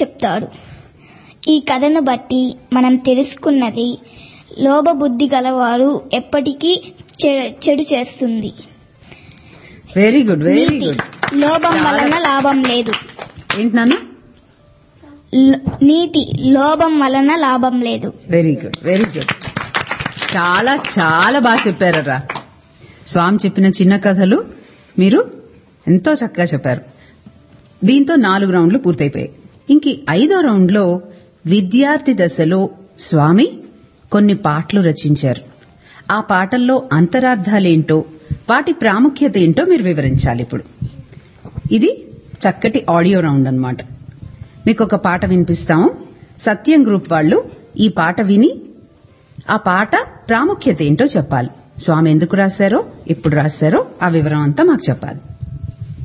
చెప్తాడు ఈ కథను బట్టి మనం తెలుసుకున్నది లోభబుద్ధి గలవారు ఎప్పటికీ చె- చెడు చేస్తుంది వెరీ గుడ్ వెరీ నీతి గుడ్ లోభం చాలా- వలన లాభం లేదు ఏంటి నాన్న ల- నీతి లోభం వలన లాభం లేదు వెరీ గుడ్ వెరీ గుడ్ చాలా చాలా బాగా చెప్పారరా స్వామి చెప్పిన చిన్న కథలు మీరు ఎంతో చక్కగా చెప్పారు దీంతో నాలుగు రౌండ్లు పూర్తయిపోయాయి ఇంక ఈ ఐదో రౌండ్లో విద్యార్థి దశలో స్వామి కొన్ని పాటలు రచించారు ఆ పాటల్లో అంతరార్థాలేంటో వాటి ప్రాముఖ్యత ఏంటో మీరు వివరించాలి ఇప్పుడు ఇది చక్కటి ఆడియో రౌండ్ అన్నమాట మీకు ఒక పాట వినిపిస్తాము సత్యం గ్రూప్ వాళ్ళు ఈ పాట విని ఆ పాట ప్రాముఖ్యత ఏంటో చెప్పాలి స్వామి ఎందుకు రాశారో ఎప్పుడు రాశారో ఆ వివరం అంతా మాకు చెప్పాలి